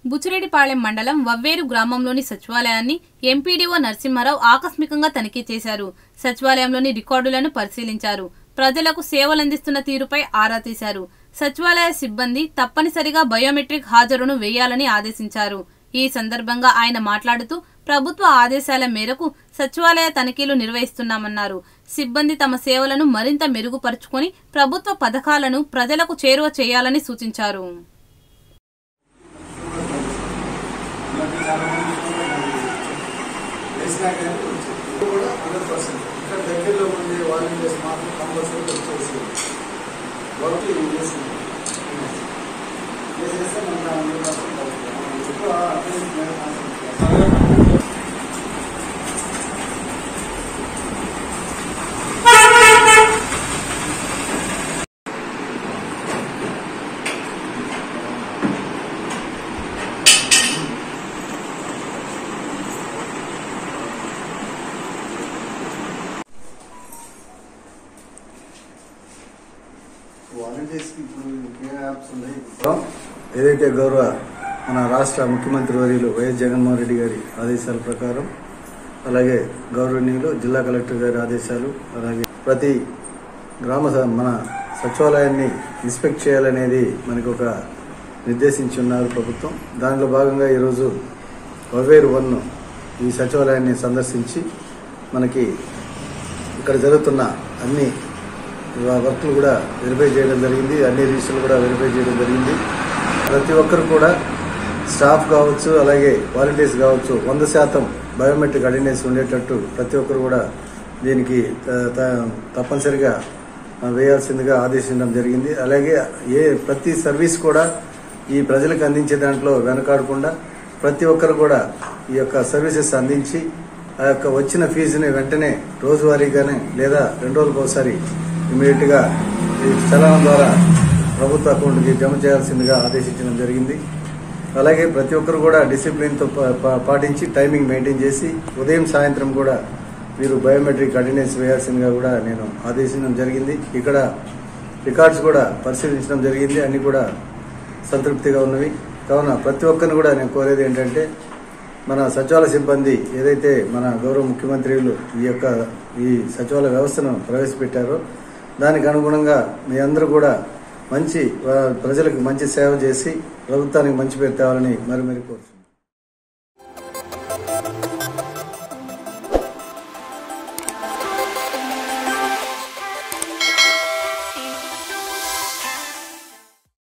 బుచ్చిరెడ్డిపాళెం మండలం వవ్వేరు గ్రామంలోని సచివాలయాన్ని ఎంపీడీఓ నరసింహారావు ఆకస్మికంగా తనిఖీ చేశారు సచివాలయంలోని రికార్డులను పరిశీలించారు ప్రజలకు సేవలందిస్తున్న తీరుపై ఆరా తీశారు సచివాలయ సిబ్బంది తప్పనిసరిగా బయోమెట్రిక్ హాజరును వేయాలని ఆదేశించారు ఈ సందర్భంగా ఆయన మాట్లాడుతూ ప్రభుత్వ ఆదేశాల మేరకు సచివాలయ తనిఖీలు నిర్వహిస్తున్నామన్నారు సిబ్బంది తమ సేవలను మరింత మెరుగుపరుచుకొని ప్రభుత్వ పథకాలను ప్రజలకు చేరువ చేయాలని సూచించారు వేసినా కానీ కూడా హండ్రెడ్ పర్సెంట్ ఇక్కడ దగ్గరలో ఉండే వాలంటీర్స్ మాత్రం కంపల్సరీ వచ్చేసి వర్క్ చేస్తుంది చేసేస్తే మనకు హండ్రెడ్ పర్సెంట్ అవుతుంది ఎక్కువ అటెండెన్స్ మీద కాన్సన్ట్రేట్ చేస్తాం. వాలంటీర్స్కి ఇప్పుడు ఏ యాప్స్ ఉన్నాయి ఏదైతే గౌరవ మన రాష్ట్ర ముఖ్యమంత్రి వర్యులు వైఎస్ జగన్మోహన్ రెడ్డి గారి ఆదేశాల ప్రకారం అలాగే గౌరవనీయులు జిల్లా కలెక్టర్ గారి ఆదేశాలు అలాగే ప్రతి గ్రామ స- మన సచివాలయాన్ని ఇన్స్పెక్ట్ చేయాలనేది మనకు ఒక నిర్దేశించి ఉన్నారు ప్రభుత్వం దానిలో భాగంగా ఈరోజు వవేరు వన్ ఈ సచివాలయాన్ని సందర్శించి మనకి ఇక్కడ జరుగుతున్న అన్ని వర్క్లు కూడా వెరిఫై చేయడం జరిగింది అన్ని రిజిస్టర్లు కూడా వెరిఫై చేయడం జరిగింది ప్రతి ఒక్కరు కూడా స్టాఫ్ కావచ్చు అలాగే వాలంటీర్స్ కావచ్చు వంద శాతం బయోమెట్రిక్ అటెండెన్స్ ఉండేటట్టు ప్రతి ఒక్కరు కూడా దీనికి త- త- తప్పనిసరిగా వేయాల్సిందిగా ఆదేశించడం జరిగింది అలాగే ఏ ప్రతి సర్వీస్ కూడా ఈ ప్రజలకు అందించే దాంట్లో వెనకాడకుండా ప్రతి ఒక్కరు కూడా ఈ యొక్క సర్వీసెస్ అందించి ఆ యొక్క వచ్చిన ఫీజుని వెంటనే రోజువారీగానే లేదా రెండు రోజులకు ఒకసారి ఇమీడియట్ గా ఈ చలనం ద్వారా ప్రభుత్వ అకౌంట్కి జమ చేయాల్సిందిగా ఆదేశించడం జరిగింది అలాగే ప్రతి ఒక్కరు కూడా డిసిప్లిన్తో పా- పా- పాటించి టైమింగ్ మెయింటైన్ చేసి ఉదయం సాయంత్రం కూడా మీరు బయోమెట్రిక్ అటెండెన్స్ వేయాల్సిందిగా కూడా నేను ఆదేశించడం జరిగింది ఇక్కడ రికార్డ్స్ కూడా పరిశీలించడం జరిగింది అన్ని కూడా సంతృప్తిగా ఉన్నవి కావున ప్రతి ఒక్కరిని కూడా నేను కోరేది ఏంటంటే మన సచివాలయ సిబ్బంది ఏదైతే మన గౌరవ ముఖ్యమంత్రులు ఈ యొక్క ఈ సచివాలయ వ్యవస్థను ప్రవేశపెట్టారో దానికి అనుగుణంగా మీ అందరూ కూడా మంచి ఆ, ప్రజలకు మంచి సేవ చేసి ప్రభుత్వానికి మంచి పేరు తేవాలని మరి మరి కోరుతున్నాను